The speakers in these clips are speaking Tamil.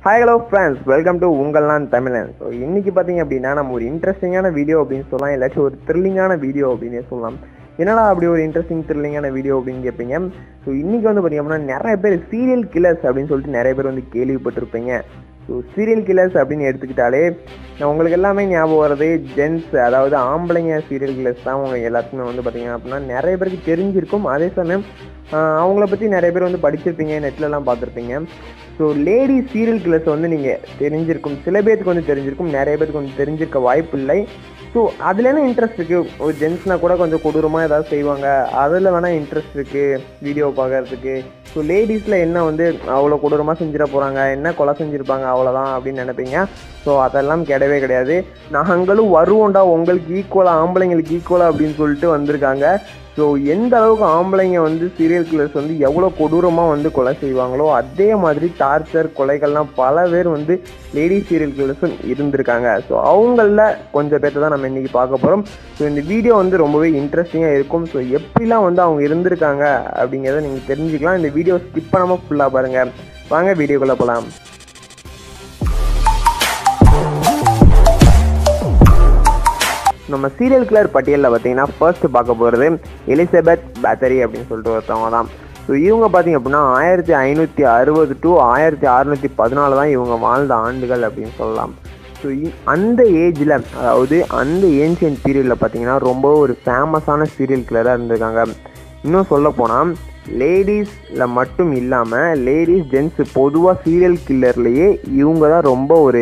hi hello friends welcome to உங்கள்லாம் தமிழன் ஸோ இன்னைக்கு பார்த்தீங்க அப்படின்னா நம்ம ஒரு இன்ட்ரெஸ்டிங்கான வீடியோ அப்படின்னு சொல்லலாம் இல்லாச்சும் ஒரு த்ரில்லிங்கான வீடியோ அப்படின்னே சொல்லலாம் என்னடா அப்படி ஒரு இன்ட்ரெஸ்டிங் த்ரில்லிங்கான வீடியோ அப்படின்னு கேட்பீங்க ஸோ இன்னைக்கு வந்து பார்த்தீங்க அப்படின்னா நிறைய பேர் சீரியல் கில்லர்ஸ் அப்படின்னு சொல்லிட்டு நிறைய பேர் வந்து கேள்விப்பட்டிருப்பீங்க ஸோ சீரியல் கில்லர்ஸ் அப்படின்னு எடுத்துக்கிட்டாலே நான் உங்களுக்கு எல்லாமே ஞாபகம் வர்றது ஜென்ஸ் அதாவது ஆம்பளைங்க சீரியல் கில்லர்ஸ் தான் உங்களுக்கு எல்லாத்துக்குமே வந்து பார்த்தீங்க அப்படின்னா நிறைய பேருக்கு தெரிஞ்சிருக்கும் அதே சமயம் ஆஹ் அவங்கள பற்றி நிறைய பேர் வந்து படிச்சிருப்பீங்க நெட்லலாம் பார்த்துருப்பீங்க ஸோ லேடி சீரியல் கில்லர்ஸ் வந்து நீங்கள் தெரிஞ்சிருக்கும் சில பேருக்கு வந்து தெரிஞ்சிருக்கும் நிறைய பேருக்கு வந்து தெரிஞ்சிருக்க வாய்ப்பு இல்லை ஸோ அதில் என்ன இன்ட்ரெஸ்ட் இருக்குது ஒரு ஜென்ஸ்னால் கூட கொஞ்சம் கொடூரமாக ஏதாவது செய்வாங்க அதில் வேணால் இன்ட்ரெஸ்ட் இருக்குது வீடியோ பார்க்கறதுக்கு ஸோ லேடிஸில் என்ன வந்து அவ்வளோ கொடூரமாக செஞ்சிட போகிறாங்க என்ன கொலை செஞ்சுருப்பாங்க அவ்வளோதான் அப்படின்னு நினைப்பீங்க ஸோ அதெல்லாம் கிடையவே கிடையாது நாங்களும் வருவோம்டா உங்களுக்கு ஈக்குவலாக ஆம்பளைங்களுக்கு ஈக்குவலாக அப்படின்னு சொல்லிட்டு வந்திருக்காங்க ஸோ எந்த அளவுக்கு ஆம்பளைங்க வந்து சீரியல் கில்லர்ஸ் வந்து எவ்வளோ கொடூரமாக வந்து கொலை செய்வாங்களோ அதே மாதிரி டார்ச்சர் கொலைகள்லாம் பல பேர் வந்து லேடி சீரியல் கில்லர்ஸும் இருந்திருக்காங்க ஸோ அவங்களில் கொஞ்சம் பேர்த்த தான் நம்ம இன்றைக்கி பார்க்க போகிறோம் ஸோ இந்த வீடியோ வந்து ரொம்பவே இன்ட்ரெஸ்டிங்காக இருக்கும் ஸோ எப்படிலாம் வந்து அவங்க இருந்திருக்காங்க அப்படிங்கிறத நீங்கள் தெரிஞ்சுக்கலாம் இந்த வீடியோ ஸ்கிப் பண்ணாமல் ஃபுல்லாக பாருங்கள் வாங்க வீடியோக்குள்ளே போகலாம் நம்ம சீரியல் கிளர் பட்டியலில் பார்த்தீங்கன்னா ஃபர்ஸ்ட் பார்க்க போகிறது எலிசபெத் பேத்தரி அப்படின்னு சொல்லிட்டு ஒருத்தவங்க தான் ஸோ இவங்க பார்த்தீங்க அப்படின்னா ஆயிரத்தி ஐநூற்றி அறுபது டு ஆயிரத்தி அறுநூற்றி பதினாலு தான் இவங்க வாழ்ந்த ஆண்டுகள் அப்படின்னு சொல்லலாம் ஸோ அந்த ஏஜில் அதாவது அந்த ஏன்ஷியன் பீரியடில் பார்த்தீங்கன்னா ரொம்ப ஒரு ஃபேமஸான சீரியல் கிளராக இருந்திருக்காங்க இன்னும் சொல்ல போனால் லேடிஸில் மட்டும் இல்லாமல் லேடிஸ் ஜென்ஸ் பொதுவாக சீரியல் கில்லர்லேயே இவங்க தான் ரொம்ப ஒரு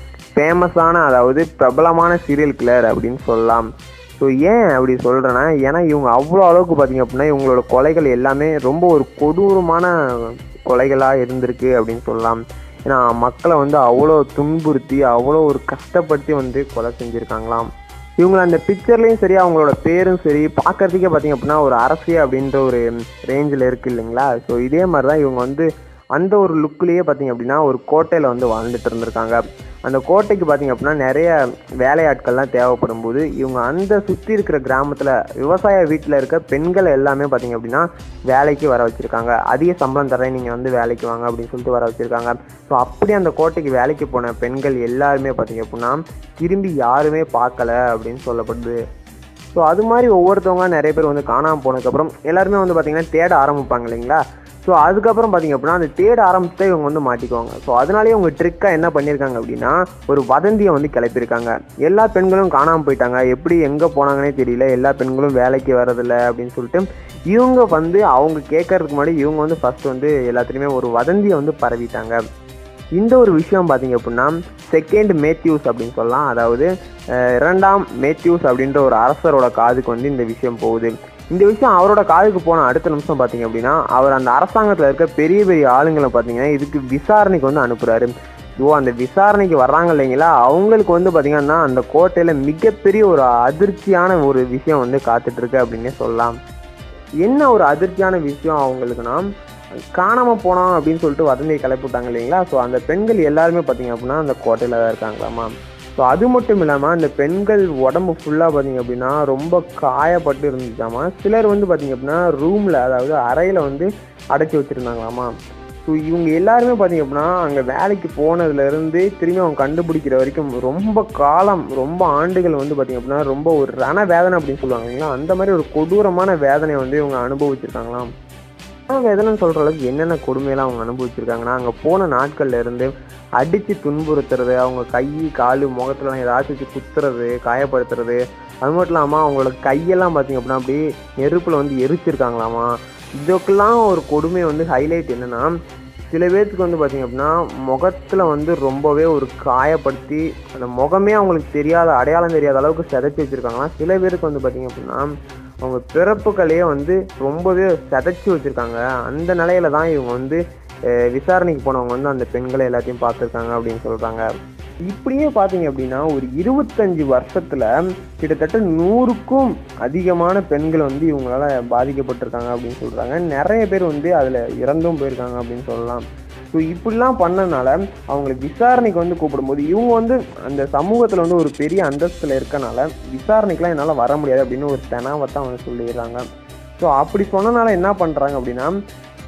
ஃபேமஸான அதாவது பிரபலமான சீரியல் கில்லர் அப்படின்னு சொல்லலாம் ஸோ ஏன் அப்படி சொல்கிறேன்னா ஏன்னா இவங்க அவ்வளோ அளவுக்கு பார்த்தீங்க அப்படின்னா இவங்களோட கொலைகள் எல்லாமே ரொம்ப ஒரு கொடூரமான கொலைகளாக இருந்திருக்கு அப்படின்னு சொல்லலாம் ஏன்னா மக்களை வந்து அவ்வளோ துன்புறுத்தி அவ்வளோ ஒரு கஷ்டப்படுத்தி வந்து கொலை செஞ்சுருக்காங்களாம் இவங்கள அந்த பிக்சர்லேயும் சரி அவங்களோட பேரும் சரி பார்க்கறதுக்கே பார்த்தீங்க அப்படின்னா ஒரு அரசிய அப்படின்ற ஒரு ரேஞ்சில் இருக்குது இல்லைங்களா ஸோ இதே மாதிரி தான் இவங்க வந்து அந்த ஒரு லுக்லேயே பார்த்தீங்க அப்படின்னா ஒரு கோட்டையில் வந்து வாழ்ந்துட்டு இருந்திருக்காங்க அந்த கோட்டைக்கு பார்த்தீங்க அப்படின்னா நிறைய வேலையாட்கள்லாம் தேவைப்படும் போது இவங்க அந்த சுற்றி இருக்கிற கிராமத்தில் விவசாய வீட்டில் இருக்க பெண்கள் எல்லாமே பார்த்தீங்க அப்படின்னா வேலைக்கு வர வச்சுருக்காங்க அதிக சம்பளம் தரேன் நீங்கள் வந்து வேலைக்கு வாங்க அப்படின்னு சொல்லிட்டு வர வச்சுருக்காங்க ஸோ அப்படி அந்த கோட்டைக்கு வேலைக்கு போன பெண்கள் எல்லாருமே பார்த்தீங்க அப்படின்னா திரும்பி யாருமே பார்க்கல அப்படின்னு சொல்லப்படுது ஸோ அது மாதிரி ஒவ்வொருத்தவங்க நிறைய பேர் வந்து காணாமல் போனதுக்கப்புறம் எல்லாருமே வந்து பார்த்திங்கன்னா தேட ஆரம்பிப்பாங்க இல்லைங்களா ஸோ அதுக்கப்புறம் பார்த்தீங்க அப்படின்னா அந்த தேட ஆரம்பிச்சுட்டு இவங்க வந்து மாட்டிக்குவாங்க ஸோ அதனாலேயே இவங்க ட்ரிக்காக என்ன பண்ணியிருக்காங்க அப்படின்னா ஒரு வதந்தியை வந்து கிளப்பியிருக்காங்க எல்லா பெண்களும் காணாமல் போயிட்டாங்க எப்படி எங்கே போனாங்கன்னே தெரியல எல்லா பெண்களும் வேலைக்கு வரதில்லை அப்படின்னு சொல்லிட்டு இவங்க வந்து அவங்க கேட்கறதுக்கு முன்னாடி இவங்க வந்து ஃபஸ்ட் வந்து எல்லாத்துலேயுமே ஒரு வதந்தியை வந்து பரவிட்டாங்க இந்த ஒரு விஷயம் பார்த்தீங்க அப்படின்னா செகண்ட் மேத்யூஸ் அப்படின்னு சொல்லலாம் அதாவது அஹ், இரண்டாம் மேத்யூஸ் அப்படின்ற ஒரு அரசரோட காதுக்கு வந்து இந்த விஷயம் போகுது இந்த விஷயம் அவரோட காதுக்கு போன அடுத்த நிமிஷம் பார்த்தீங்க அப்படின்னா அவர் அந்த அரசாங்கத்தில் இருக்க பெரிய பெரிய ஆளுங்களை பார்த்தீங்கன்னா இதுக்கு விசாரணைக்கு வந்து அனுப்புகிறாரு ஸோ அந்த விசாரணைக்கு வர்றாங்க இல்லைங்களா அவங்களுக்கு வந்து பார்த்தீங்கன்னா அந்த கோட்டையில் மிகப்பெரிய ஒரு அதிர்ச்சியான ஒரு விஷயம் வந்து காத்துட்ருக்கு அப்படின்னே சொல்லலாம் என்ன ஒரு அதிர்ச்சியான விஷயம் அவங்களுக்குன்னா காணாமல் போனோம் அப்படின்னு சொல்லிட்டு வதந்தியை கிளப்பி விட்டாங்க இல்லைங்களா ஸோ அந்த பெண்கள் எல்லாருமே பார்த்தீங்க அப்படின்னா அந்த கோட்டையில் தான் இருக்காங்களாமா ஸோ அது மட்டும் இல்லாமல் அந்த பெண்கள் உடம்பு ஃபுல்லாக பார்த்தீங்க அப்படின்னா ரொம்ப காயப்பட்டு இருந்துச்சாமா சிலர் வந்து பார்த்தீங்க அப்படின்னா ரூமில் அதாவது அறையில் வந்து அடைச்சி வச்சுருந்தாங்களாமா ஸோ இவங்க எல்லாருமே பார்த்தீங்க அப்படின்னா அங்கே வேலைக்கு போனதுலேருந்து திரும்பி அவங்க கண்டுபிடிக்கிற வரைக்கும் ரொம்ப காலம் ரொம்ப ஆண்டுகள் வந்து பார்த்தீங்க அப்படின்னா ரொம்ப ஒரு ரண வேதனை அப்படின்னு சொல்லுவாங்க இல்லைங்களா அந்த மாதிரி ஒரு கொடூரமான வேதனை வந்து இவங்க அனுபவிச்சிருக்காங்களாம் ரண வேதனைன்னு சொல்கிற அளவுக்கு என்னென்ன கொடுமையெல்லாம் அவங்க அனுபவிச்சிருக்காங்கன்னா அங்கே போன நாட்கள்ல இருந்து அடித்து துன்புறுத்துறது அவங்க கை கால் முகத்துலலாம் ஏதாச்சும் வச்சு குத்துறது காயப்படுத்துறது அது மட்டும் இல்லாமல் அவங்களோட கையெல்லாம் பார்த்தீங்க அப்படின்னா அப்படியே நெருப்பில் வந்து எரிச்சிருக்காங்களாமா இதுக்கெல்லாம் ஒரு கொடுமை வந்து ஹைலைட் என்னன்னா சில பேர்த்துக்கு வந்து பார்த்தீங்க அப்படின்னா முகத்தில் வந்து ரொம்பவே ஒரு காயப்படுத்தி அந்த முகமே அவங்களுக்கு தெரியாத அடையாளம் தெரியாத அளவுக்கு சிதைச்சி வச்சுருக்காங்களாம் சில பேருக்கு வந்து பார்த்தீங்க அப்படின்னா அவங்க பிறப்புகளையே வந்து ரொம்பவே சிதைச்சி வச்சுருக்காங்க அந்த நிலையில தான் இவங்க வந்து அஹ், விசாரணைக்கு போனவங்க வந்து அந்த பெண்களை எல்லாத்தையும் பார்த்துருக்காங்க அப்படின்னு சொல்கிறாங்க இப்படியே பார்த்தீங்க அப்படின்னா ஒரு இருபத்தஞ்சு வருஷத்துல கிட்டத்தட்ட நூறுக்கும் அதிகமான பெண்கள் வந்து இவங்களால பாதிக்கப்பட்டிருக்காங்க அப்படின்னு சொல்றாங்க நிறைய பேர் வந்து அதுல இறந்தும் போயிருக்காங்க அப்படின்னு சொல்லலாம் ஸோ இப்படிலாம் பண்ணனால அவங்களுக்கு விசாரணைக்கு வந்து கூப்பிடும்போது இவங்க வந்து அந்த சமூகத்தில் வந்து ஒரு பெரிய அந்தஸ்தில் இருக்கனால விசாரணைக்கெலாம் என்னால் வர முடியாது அப்படின்னு ஒரு தெனாவத்தான் வந்து சொல்லிடுறாங்க ஸோ அப்படி சொன்னனால என்ன பண்ணுறாங்க அப்படின்னா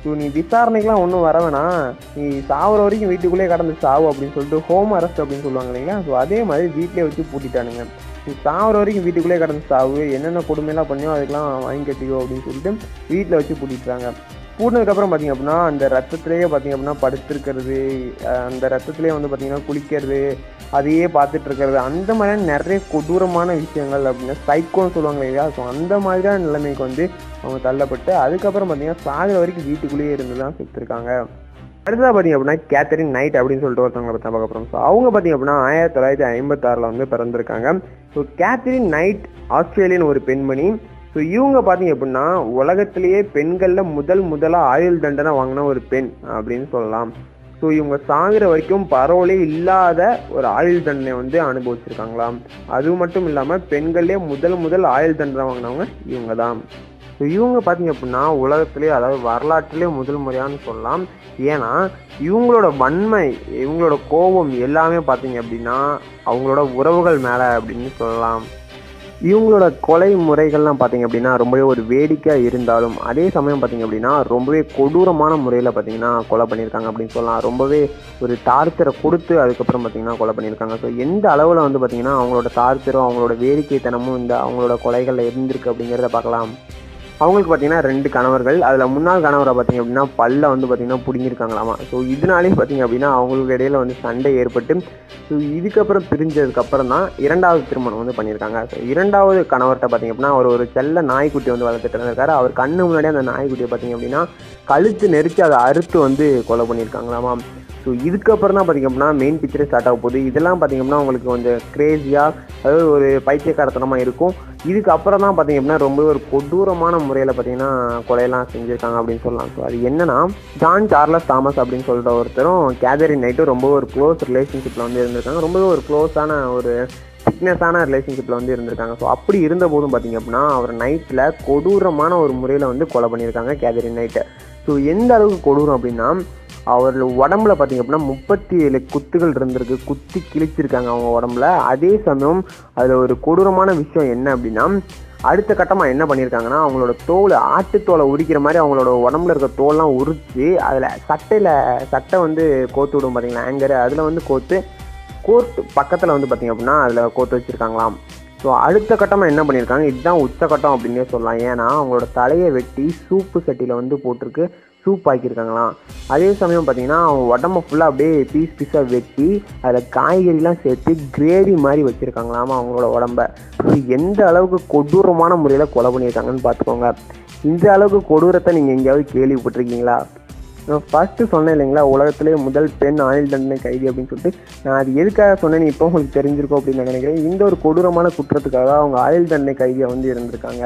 ஸோ நீ விசாரணைக்கெலாம் ஒன்றும் வர வேணாம் நீ சாவர வரைக்கும் வீட்டுக்குள்ளே கடந்து சாவு அப்படின்னு சொல்லிட்டு ஹோம் அரெஸ்ட் அப்படின்னு சொல்லுவாங்க இல்லைங்களா ஸோ அதே மாதிரி வீட்டிலே வச்சு பூட்டிட்டானுங்க நீ சாவர வரைக்கும் வீட்டுக்குள்ளே கடந்து சாவு என்னென்ன கொடுமையெல்லாம் பண்ணியோ அதுக்கெல்லாம் வாங்கி கட்டிக்கோ அப்படின்னு சொல்லிட்டு வீட்டில் வச்சு பூட்டிட்டுறாங்க பூட்டினதுக்கப்புறம் பார்த்தீங்க அப்படின்னா அந்த ரத்தத்திலேயே பார்த்தீங்க அப்படின்னா படுத்திருக்கிறது அஹ் அந்த ரத்தத்திலேயே வந்து பார்த்தீங்கன்னா குளிக்கிறது அதையே பார்த்துட்டு இருக்கிறது அந்த மாதிரியான நிறைய கொடூரமான விஷயங்கள் அப்படின்னா சைக்கோன்னு சொல்லுவாங்க இல்லையா ஸோ அந்த மாதிரியான நிலைமைக்கு வந்து அவங்க தள்ளப்பட்டு அதுக்கப்புறம் பார்த்தீங்கன்னா சாகிற வரைக்கும் வீட்டுக்குள்ளேயே இருந்து தான் செத்துருக்காங்க அடுத்ததாக பார்த்தீங்க அப்படின்னா கேத்தரின் நைட் அப்படின்னு சொல்லிட்டு ஒருத்தவங்களை பற்றி பார்க்க போகிறோம் ஸோ அவங்க பார்த்தீங்க அப்படின்னா ஆயிரத்தி தொள்ளாயிரத்தி ஐம்பத்தாறில் வந்து பிறந்திருக்காங்க ஸோ கேத்தரின் நைட் ஆஸ்திரேலியன் ஒரு பெண்மணி ஸோ இவங்க பார்த்தீங்க அப்படின்னா உலகத்திலேயே பெண்களில் முதல் முதலாக ஆயுள் தண்டனை வாங்கின ஒரு பெண் அப்படின்னு சொல்லலாம் ஸோ இவங்க சாகிற வரைக்கும் பரவலே இல்லாத ஒரு ஆயுள் தண்டனை வந்து அனுபவிச்சிருக்காங்களாம் அது மட்டும் இல்லாமல் பெண்களே முதல் முதல் ஆயுள் தண்டனை வாங்கினவங்க இவங்க தான் ஸோ இவங்க பார்த்தீங்க அப்படின்னா உலகத்திலே அதாவது வரலாற்றிலே முதல் முறையான்னு சொல்லலாம் ஏன்னா இவங்களோட வன்மை இவங்களோட கோபம் எல்லாமே பார்த்தீங்க அப்படின்னா அவங்களோட உறவுகள் மேலே அப்படின்னு சொல்லலாம் இவங்களோட கொலை முறைகள்லாம் பார்த்தீங்க அப்படின்னா ரொம்பவே ஒரு வேடிக்கையாக இருந்தாலும் அதே சமயம் பார்த்தீங்க அப்படின்னா ரொம்பவே கொடூரமான முறையில் பார்த்தீங்கன்னா கொலை பண்ணியிருக்காங்க அப்படின்னு சொல்லலாம் ரொம்பவே ஒரு டார்ச்சரை கொடுத்து அதுக்கப்புறம் பார்த்தீங்கன்னா கொலை பண்ணியிருக்காங்க ஸோ எந்த அளவில் வந்து பார்த்தீங்கன்னா அவங்களோட டார்ச்சரும் அவங்களோட வேடிக்கைத்தனமும் இந்த அவங்களோட கொலைகளில் இருந்திருக்கு அப்படிங்கிறத பார்க்கலாம் அவங்களுக்கு பார்த்தீங்கன்னா ரெண்டு கணவர்கள் அதில் முன்னாள் கணவரை பார்த்தீங்க அப்படின்னா பல்ல வந்து பார்த்தீங்கன்னா பிடுங்கிருக்காங்களாமா ஸோ இதனாலே பார்த்தீங்க அப்படின்னா அவங்களுக்கு இடையில வந்து சண்டை ஏற்பட்டு ஸோ இதுக்கப்புறம் பிரிஞ்சதுக்கப்புறம் தான் இரண்டாவது திருமணம் வந்து பண்ணியிருக்காங்க ஸோ இரண்டாவது கணவர்கிட்ட பார்த்தீங்க அப்படின்னா அவர் ஒரு செல்ல நாய்க்குட்டி வந்து வளர்த்துட்டு இருந்திருக்காரு அவர் கண்ணு முன்னாடி அந்த நாய்க்குட்டியை பார்த்தீங்க அப்படின்னா கழுத்து நெரிச்சு அதை அறுத்து வந்து கொலை பண்ணியிருக்காங்களாமா ஸோ இதுக்கப்புறம் தான் பார்த்தீங்க அப்படின்னா மெயின் பிக்சரே ஸ்டார்ட் ஆக போகுது இதெல்லாம் பார்த்தீங்க அப்படின்னா உங்களுக்கு கொஞ்சம் கிரேஸியாக அதாவது ஒரு பைத்தியக்காரத்தனமாக இருக்கும் இதுக்கு அப்புறம் தான் பார்த்தீங்க அப்படின்னா ரொம்ப ஒரு கொடூரமான முறையில் பார்த்தீங்கன்னா கொலையெல்லாம் செஞ்சுருக்காங்க அப்படின்னு சொல்லலாம் ஸோ அது என்னன்னா ஜான் சார்லஸ் தாமஸ் அப்படின்னு சொல்கிற ஒருத்தரும் கேதரின் நைட்டும் ரொம்ப ஒரு க்ளோஸ் ரிலேஷன்ஷிப்பில் வந்து இருந்திருக்காங்க ரொம்பவே ஒரு க்ளோஸான ஒரு திக்னஸான ரிலேஷன்ஷிப்பில் வந்து இருந்திருக்காங்க ஸோ அப்படி இருந்த போதும் பார்த்தீங்க அப்படின்னா அவர் நைட்டில் கொடூரமான ஒரு முறையில் வந்து கொலை பண்ணியிருக்காங்க கேதரின் நைட்டை ஸோ எந்த அளவுக்கு கொடூரம் அப்படின்னா அவர் உடம்புல பார்த்தீங்க அப்படின்னா முப்பத்தி ஏழு குத்துகள் இருந்திருக்கு குத்தி கிழிச்சிருக்காங்க அவங்க உடம்புல அதே சமயம் அதில் ஒரு கொடூரமான விஷயம் என்ன அப்படின்னா அடுத்த கட்டமாக என்ன பண்ணியிருக்காங்கன்னா அவங்களோட தோல் ஆட்டுத்தோலை உரிக்கிற மாதிரி அவங்களோட உடம்புல இருக்க தோல்லாம் உரித்து அதில் சட்டையில் சட்டை வந்து கோத்து விடும் பார்த்தீங்களா ஆங்கர் அதில் வந்து கோத்து கோர்ட் பக்கத்தில் வந்து பார்த்தீங்க அப்படின்னா அதில் கோத்து வச்சுருக்காங்களாம் ஸோ அடுத்த கட்டமாக என்ன பண்ணியிருக்காங்க இதுதான் உச்சக்கட்டம் அப்படின்னே சொல்லலாம் ஏன்னா அவங்களோட தலையை வெட்டி சூப்பு சட்டியில் வந்து போட்டிருக்கு சூப் ஆக்கியிருக்காங்களாம் அதே சமயம் பார்த்தீங்கன்னா அவங்க உடம்ப ஃபுல்லாக அப்படியே பீஸ் பீஸாக வெட்டி அதில் காய்கறிலாம் சேர்த்து கிரேவி மாதிரி வச்சுருக்காங்களாமா அவங்களோட உடம்ப ஸோ எந்த அளவுக்கு கொடூரமான முறையில் கொலை பண்ணியிருக்காங்கன்னு பார்த்துக்கோங்க இந்த அளவுக்கு கொடூரத்தை நீங்கள் எங்கேயாவது கேள்விப்பட்டிருக்கீங்களா நான் ஃபஸ்ட்டு சொன்னேன் இல்லைங்களா உலகத்திலே முதல் பெண் ஆயுள் தண்டனை கைதி அப்படின்னு சொல்லிட்டு நான் அது எதுக்காக சொன்னேன்னு இப்போ உங்களுக்கு தெரிஞ்சிருக்கும் அப்படின்னு நான் நினைக்கிறேன் இந்த ஒரு கொடூரமான குற்றத்துக்காக அவங்க ஆயுள் தண்டனை கைதியாக வந்து இருந்திருக்காங்க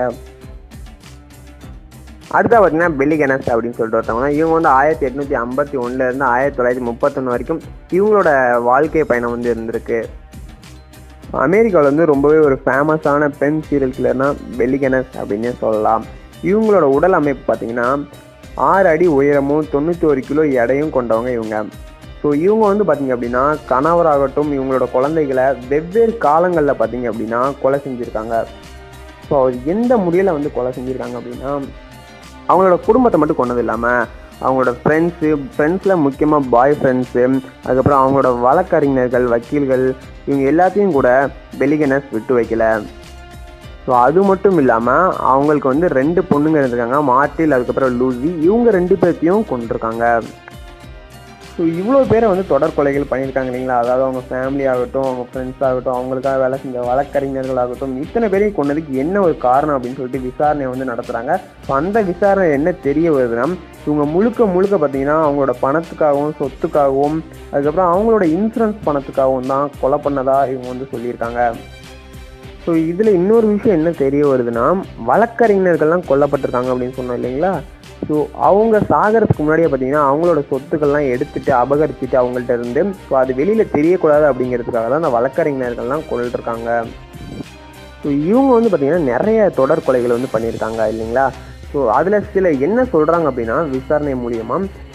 அடுத்தா பார்த்தீங்கன்னா பெல்லி கெனஸ் அப்படின்னு சொல்லிட்டு ஒருத்தவங்க இவங்க வந்து ஆயிரத்தி எட்நூற்றி ஐம்பத்தி ஒன்றுலேருந்து ஆயிரத்தி தொள்ளாயிரத்தி முப்பத்தொன்று வரைக்கும் இவங்களோட வாழ்க்கை பயணம் வந்து இருந்திருக்கு அமெரிக்காவில் வந்து ரொம்பவே ஒரு ஃபேமஸான பெண் சீரியல் கில்லர்னா பெல்லி கெனஸ் அப்படின்னே சொல்லலாம் இவங்களோட உடல் அமைப்பு பார்த்தீங்கன்னா ஆறு அடி உயரமும் தொண்ணூற்றி ஒரு கிலோ எடையும் கொண்டவங்க இவங்க ஸோ இவங்க வந்து பார்த்தீங்க அப்படின்னா கணவராகட்டும் இவங்களோட குழந்தைகளை வெவ்வேறு காலங்களில் பார்த்தீங்க அப்படின்னா கொலை செஞ்சுருக்காங்க ஸோ அவர் எந்த முறையில் வந்து கொலை செஞ்சுருக்காங்க அப்படின்னா அவங்களோட குடும்பத்தை மட்டும் கொண்டது இல்லாமல் அவங்களோட ஃப்ரெண்ட்ஸு ஃப்ரெண்ட்ஸில் முக்கியமாக பாய் ஃப்ரெண்ட்ஸு அதுக்கப்புறம் அவங்களோட வழக்கறிஞர்கள் வக்கீல்கள் இவங்க எல்லாத்தையும் கூட பெலிகனஸ் விட்டு வைக்கல ஸோ அது மட்டும் இல்லாமல் அவங்களுக்கு வந்து ரெண்டு பொண்ணுங்க இருந்திருக்காங்க மார்ட்டில் அதுக்கப்புறம் லூசி இவங்க ரெண்டு பேர்த்தையும் கொண்டிருக்காங்க ஸோ இவ்வளோ பேரை வந்து தொடர் கொலைகள் பண்ணியிருக்காங்க இல்லைங்களா அதாவது அவங்க ஃபேமிலி ஆகட்டும் அவங்க ஃப்ரெண்ட்ஸ் ஆகட்டும் அவங்களுக்காக வேலை செஞ்ச வழக்கறிஞர்கள் ஆகட்டும் இத்தனை பேரையும் கொண்டதுக்கு என்ன ஒரு காரணம் அப்படின்னு சொல்லிட்டு விசாரணையை வந்து நடத்துகிறாங்க ஸோ அந்த விசாரணை என்ன தெரிய வருதுன்னா இவங்க முழுக்க முழுக்க பார்த்தீங்கன்னா அவங்களோட பணத்துக்காகவும் சொத்துக்காகவும் அதுக்கப்புறம் அவங்களோட இன்சூரன்ஸ் பணத்துக்காகவும் தான் கொலை பண்ணதா இவங்க வந்து சொல்லியிருக்காங்க ஸோ இதில் இன்னொரு விஷயம் என்ன தெரிய வருதுன்னா வழக்கறிஞர்கள்லாம் கொல்லப்பட்டிருக்காங்க அப்படின்னு சொன்னோம் இல்லைங்களா ஸோ அவங்க சாகிறதுக்கு முன்னாடியே பார்த்தீங்கன்னா அவங்களோட சொத்துக்கள்லாம் எடுத்துட்டு அபகரிச்சுட்டு அவங்கள்ட்ட இருந்து ஸோ அது வெளியில் தெரியக்கூடாது அப்படிங்கிறதுக்காக தான் அந்த வழக்கறிஞர்கள்லாம் கொள்ளிருக்காங்க ஸோ இவங்க வந்து பார்த்தீங்கன்னா நிறைய தொடர் கொலைகள் வந்து பண்ணியிருக்காங்க இல்லைங்களா ஸோ அதில் சில என்ன சொல்கிறாங்க அப்படின்னா விசாரணை மூலியமாக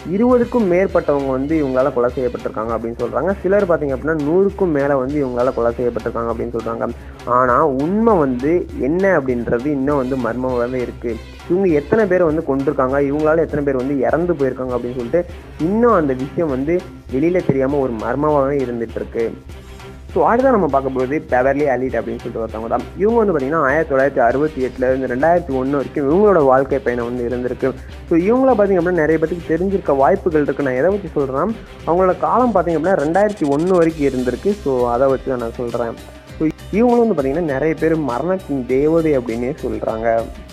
இருபதுக்கும் மேற்பட்டவங்க வந்து இவங்களால கொலை செய்யப்பட்டிருக்காங்க அப்படின்னு சொல்கிறாங்க சிலர் பார்த்தீங்க அப்படின்னா நூறுக்கும் மேலே வந்து இவங்களால கொலை செய்யப்பட்டிருக்காங்க அப்படின்னு சொல்கிறாங்க ஆனால் உண்மை வந்து என்ன அப்படின்றது இன்னும் வந்து மர்மமாகவே இருக்குது இவங்க எத்தனை பேர் வந்து கொண்டிருக்காங்க இவங்களால எத்தனை பேர் வந்து இறந்து போயிருக்காங்க அப்படின்னு சொல்லிட்டு இன்னும் அந்த விஷயம் வந்து வெளியில் தெரியாமல் ஒரு மர்மமாகவே இருந்துட்டு இருக்கு ஸோ அடுத்த நம்ம பார்க்க போகிறது பெவர்லி அலிட் அப்படின்னு சொல்லிட்டு ஒருத்தவங்க தான் இவங்க வந்து பார்த்தீங்கன்னா ஆயிரத்தி தொள்ளாயிரத்தி அறுபத்தி எட்டுல இருந்து ரெண்டாயிரத்தி ஒன்று வரைக்கும் இவங்களோட வாழ்க்கை பயணம் வந்து இருந்திருக்கு ஸோ இவங்கள பார்த்தீங்க அப்படின்னா நிறைய பேருக்கு தெரிஞ்சிருக்க வாய்ப்புகள் இருக்குது நான் எதை வச்சு சொல்கிறேன் அவங்களோட காலம் பார்த்தீங்க அப்படின்னா ரெண்டாயிரத்தி ஒன்று வரைக்கும் இருந்திருக்கு ஸோ அதை வச்சு தான் நான் சொல்கிறேன் ஸோ இவங்களும் வந்து பார்த்தீங்கன்னா நிறைய பேர் மரணத்தின் தேவதை அப்படின்னே சொல்கிறாங்க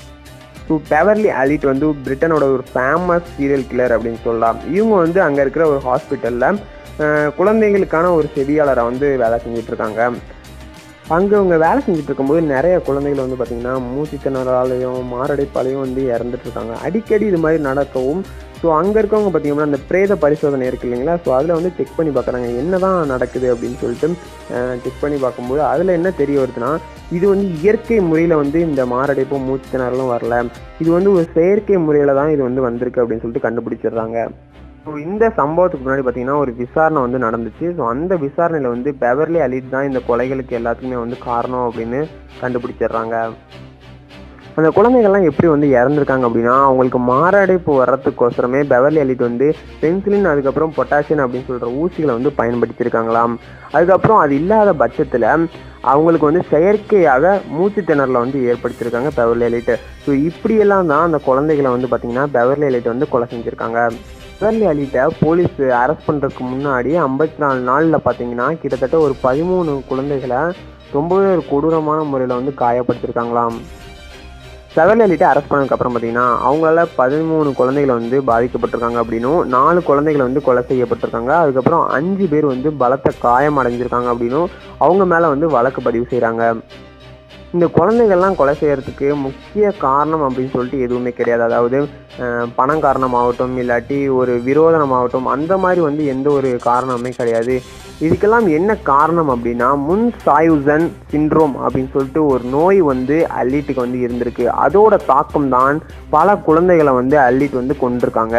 ஸோ பெவர்லி அலிட் வந்து பிரிட்டனோட ஒரு ஃபேமஸ் சீரியல் கில்லர் அப்படின்னு சொல்லலாம் இவங்க வந்து அங்கே இருக்கிற ஒரு ஹாஸ்பிட்டலில் குழந்தைங்களுக்கான ஒரு செவியாளரை வந்து வேலை செஞ்சுட்டு இருக்காங்க அங்கே அவங்க வேலை செஞ்சுட்டு இருக்கும்போது நிறைய குழந்தைகள் வந்து பார்த்திங்கன்னா மூச்சுத்திணறாலையும் மாரடைப்பாலையும் வந்து இறந்துட்டு இருக்காங்க அடிக்கடி இது மாதிரி நடக்கவும் ஸோ அங்கே இருக்கவங்க பார்த்தீங்கன்னா அந்த பிரேத பரிசோதனை இருக்கு இல்லைங்களா ஸோ அதில் வந்து செக் பண்ணி பார்க்குறாங்க என்ன தான் நடக்குது அப்படின்னு சொல்லிட்டு செக் பண்ணி பார்க்கும்போது அதில் என்ன தெரிய வருதுன்னா இது வந்து இயற்கை முறையில் வந்து இந்த மாரடைப்பும் மூச்சுத்திணறலும் வரல இது வந்து ஒரு செயற்கை முறையில் தான் இது வந்து வந்திருக்கு அப்படின்னு சொல்லிட்டு கண்டுபிடிச்சிடுறாங்க ஸோ இந்த சம்பவத்துக்கு முன்னாடி பார்த்தீங்கன்னா ஒரு விசாரணை வந்து நடந்துச்சு ஸோ அந்த விசாரணையில் வந்து பெவர்லி அலிட் தான் இந்த கொலைகளுக்கு எல்லாத்துக்குமே வந்து காரணம் அப்படின்னு கண்டுபிடிச்சிடுறாங்க அந்த குழந்தைகள்லாம் எப்படி வந்து இறந்துருக்காங்க அப்படின்னா அவங்களுக்கு மாரடைப்பு வர்றதுக்கோசரமே பெவர்லி அலிட் வந்து பென்சிலின் அதுக்கப்புறம் பொட்டாசியம் அப்படின்னு சொல்கிற ஊசிகளை வந்து பயன்படுத்தியிருக்காங்களாம் அதுக்கப்புறம் அது இல்லாத பட்சத்தில் அவங்களுக்கு வந்து செயற்கையாக மூச்சு திணறலை வந்து ஏற்படுத்தியிருக்காங்க பெவர்லி அலிட் ஸோ இப்படியெல்லாம் தான் அந்த குழந்தைகளை வந்து பார்த்திங்கன்னா பெவர்லி அலிட் வந்து கொலை செஞ்சுருக்காங்க பெவர்லி அலிட்டை போலீஸ் அரெஸ்ட் பண்ணுறதுக்கு முன்னாடி ஐம்பத்தி நாலு நாளில் பார்த்தீங்கன்னா கிட்டத்தட்ட ஒரு பதிமூணு குழந்தைகளை ரொம்பவே ஒரு கொடூரமான முறையில் வந்து காயப்படுத்தியிருக்காங்களாம் பெவர்லி அலிட்டை அரெஸ்ட் பண்ணதுக்கப்புறம் பார்த்தீங்கன்னா அவங்களால பதிமூணு குழந்தைகளை வந்து பாதிக்கப்பட்டிருக்காங்க அப்படின்னும் நாலு குழந்தைகளை வந்து கொலை செய்யப்பட்டிருக்காங்க அதுக்கப்புறம் அஞ்சு பேர் வந்து பலத்த காயம் அடைஞ்சிருக்காங்க அப்படின்னும் அவங்க மேலே வந்து வழக்கு பதிவு செய்கிறாங்க இந்த குழந்தைகள்லாம் கொலை செய்யறதுக்கு முக்கிய காரணம் அப்படின்னு சொல்லிட்டு எதுவுமே கிடையாது அதாவது அஹ், பணம் காரணமாகட்டும் இல்லாட்டி ஒரு விரோதனமாகட்டும் அந்த மாதிரி வந்து எந்த ஒரு காரணமுமே கிடையாது இதுக்கெல்லாம் என்ன காரணம் அப்படின்னா முன் சாயுசன் சிண்ட்ரோம் அப்படின்னு சொல்லிட்டு ஒரு நோய் வந்து அள்ளிட்டுக்கு வந்து இருந்திருக்கு அதோட தாக்கம் தான் பல குழந்தைகளை வந்து அள்ளிட்டு வந்து கொண்டிருக்காங்க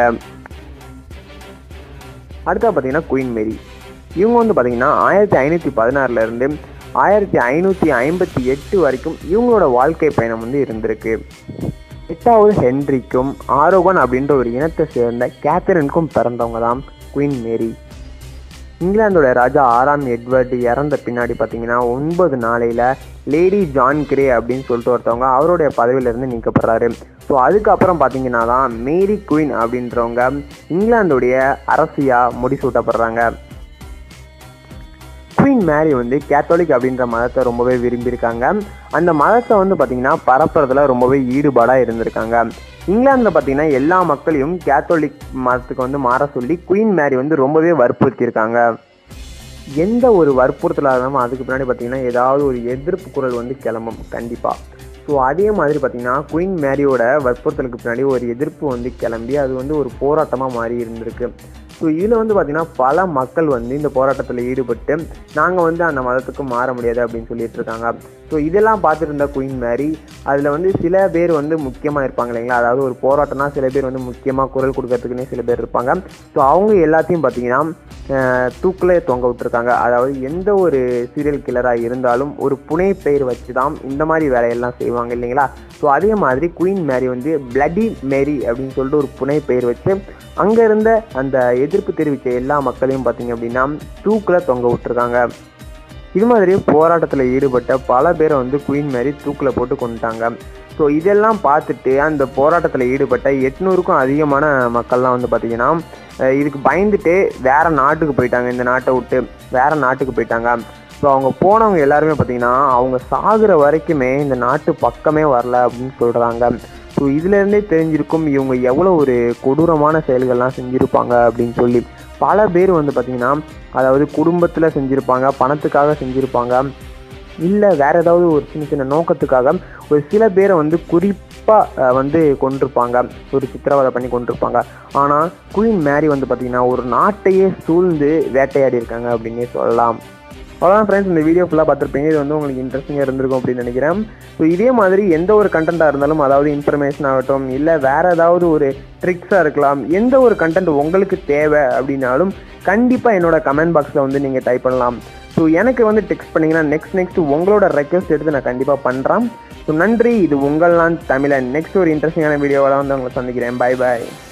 அடுத்தா பார்த்தீங்கன்னா குயின் மேரி இவங்க வந்து பார்த்தீங்கன்னா ஆயிரத்தி ஐநூற்றி பதினாறுலேருந்து ஆயிரத்தி ஐநூற்றி ஐம்பத்தி எட்டு வரைக்கும் இவங்களோட வாழ்க்கை பயணம் வந்து இருந்திருக்கு எட்டாவது ஹென்ரிக்கும் ஆரோகன் அப்படின்ற ஒரு இனத்தை சேர்ந்த கேத்தரினுக்கும் பிறந்தவங்க தான் குயின் மேரி இங்கிலாந்தோட ராஜா ஆறாம் எட்வர்டு இறந்த பின்னாடி பார்த்தீங்கன்னா ஒன்பது நாளையில் லேடி ஜான் கிரே அப்படின்னு சொல்லிட்டு ஒருத்தவங்க அவருடைய பதவியிலிருந்து நீக்கப்படுறாரு ஸோ அதுக்கப்புறம் பார்த்தீங்கன்னா தான் மேரி குயின் அப்படின்றவங்க இங்கிலாந்துடைய அரசியாக முடிசூட்டப்படுறாங்க குயின் மேரி வந்து கேத்தோலிக் அப்படின்ற மதத்தை ரொம்பவே விரும்பியிருக்காங்க அந்த மதத்தை வந்து பார்த்திங்கன்னா பரப்புறதுல ரொம்பவே ஈடுபாடாக இருந்திருக்காங்க இங்கிலாந்தில் பார்த்தீங்கன்னா எல்லா மக்களையும் கேத்தோலிக் மதத்துக்கு வந்து மாற சொல்லி குயின் மேரி வந்து ரொம்பவே வற்புறுத்தியிருக்காங்க எந்த ஒரு வற்புறுத்தலாக இருந்தாலும் அதுக்கு பின்னாடி பார்த்தீங்கன்னா ஏதாவது ஒரு எதிர்ப்பு குரல் வந்து கிளம்பும் கண்டிப்பாக ஸோ அதே மாதிரி பார்த்தீங்கன்னா குயின் மேரியோட வற்புறுத்தலுக்கு பின்னாடி ஒரு எதிர்ப்பு வந்து கிளம்பி அது வந்து ஒரு போராட்டமாக மாறி இருந்திருக்கு ஸோ இதில் வந்து பார்த்திங்கன்னா பல மக்கள் வந்து இந்த போராட்டத்தில் ஈடுபட்டு நாங்கள் வந்து அந்த மதத்துக்கு மாற முடியாது அப்படின்னு சொல்லிட்டு இருக்காங்க ஸோ இதெல்லாம் பார்த்துட்டு இருந்த குயின் மேரி அதில் வந்து சில பேர் வந்து முக்கியமாக இருப்பாங்க இல்லைங்களா அதாவது ஒரு போராட்டம்னா சில பேர் வந்து முக்கியமாக குரல் கொடுக்கறதுக்குன்னே சில பேர் இருப்பாங்க ஸோ அவங்க எல்லாத்தையும் பார்த்தீங்கன்னா தூக்கில் தொங்க விட்டுருக்காங்க அதாவது எந்த ஒரு சீரியல் கில்லராக இருந்தாலும் ஒரு புனை பெயர் வச்சு தான் இந்த மாதிரி வேலையெல்லாம் செய்வாங்க இல்லைங்களா ஸோ அதே மாதிரி குயின் மேரி வந்து பிளடி மேரி அப்படின்னு சொல்லிட்டு ஒரு புனை பெயர் வச்சு அங்கே இருந்த அந்த எதிர்ப்பு தெரிவித்த எல்லா மக்களையும் பார்த்தீங்க அப்படின்னா தூக்கில் தொங்க விட்டுருக்காங்க இது மாதிரி போராட்டத்தில் ஈடுபட்ட பல பேரை வந்து குயின் மேரி தூக்கில் போட்டு கொண்டுட்டாங்க ஸோ இதெல்லாம் பார்த்துட்டு அந்த போராட்டத்தில் ஈடுபட்ட எட்நூறுக்கும் அதிகமான மக்கள்லாம் வந்து பார்த்திங்கன்னா அஹ் இதுக்கு பயந்துட்டு வேற நாட்டுக்கு போயிட்டாங்க இந்த நாட்டை விட்டு வேற நாட்டுக்கு போயிட்டாங்க ஸோ அவங்க போனவங்க எல்லாருமே பார்த்தீங்கன்னா அவங்க சாகுற வரைக்குமே இந்த நாட்டு பக்கமே வரல அப்படின்னு சொல்கிறாங்க ஸோ இதுலேருந்தே தெரிஞ்சிருக்கும் இவங்க எவ்வளோ ஒரு கொடூரமான செயல்கள்லாம் செஞ்சுருப்பாங்க அப்படின்னு சொல்லி பல பேர் வந்து பார்த்திங்கன்னா அதாவது குடும்பத்தில் செஞ்சுருப்பாங்க பணத்துக்காக செஞ்சுருப்பாங்க இல்லை வேற ஏதாவது ஒரு சின்ன சின்ன நோக்கத்துக்காக ஒரு சில பேரை வந்து குறிப்பாக வந்து கொண்டிருப்பாங்க ஒரு சித்திரவதை பண்ணி கொண்டிருப்பாங்க ஆனால் குயின் மேரி வந்து பார்த்திங்கன்னா ஒரு நாட்டையே சூழ்ந்து வேட்டையாடி இருக்காங்க அப்படின்னே சொல்லலாம் அவ்வளோதான் ஃப்ரெண்ட்ஸ் இந்த வீடியோ ஃபுல்லாக பார்த்துருப்பீங்க இது வந்து உங்களுக்கு இன்ட்ரெஸ்டிங்காக இருந்திருக்கும் அப்படின்னு நினைக்கிறேன் ஸோ இதே மாதிரி எந்த ஒரு கண்டென்ட்டாக இருந்தாலும் அதாவது இன்ஃபர்மேஷன் ஆகட்டும் இல்லை வேறு ஏதாவது ஒரு ட்ரிக்ஸாக இருக்கலாம் எந்த ஒரு கண்டென்ட் உங்களுக்கு தேவை அப்படின்னாலும் கண்டிப்பாக என்னோட கமெண்ட் பாக்ஸில் வந்து நீங்கள் டைப் பண்ணலாம் ஸோ எனக்கு வந்து டெக்ஸ்ட் பண்ணிங்கன்னா நெக்ஸ்ட் நெக்ஸ்ட் உங்களோட ரெக்வஸ்ட் எடுத்து நான் கண்டிப்பாக பண்ணுறேன் ஸோ நன்றி இது உங்கள் நான் தமிழன் நெக்ஸ்ட் ஒரு இன்ட்ரெஸ்டிங்கான வீடியோவில் வந்து உங்களை சந்திக்கிறேன் பை பாய்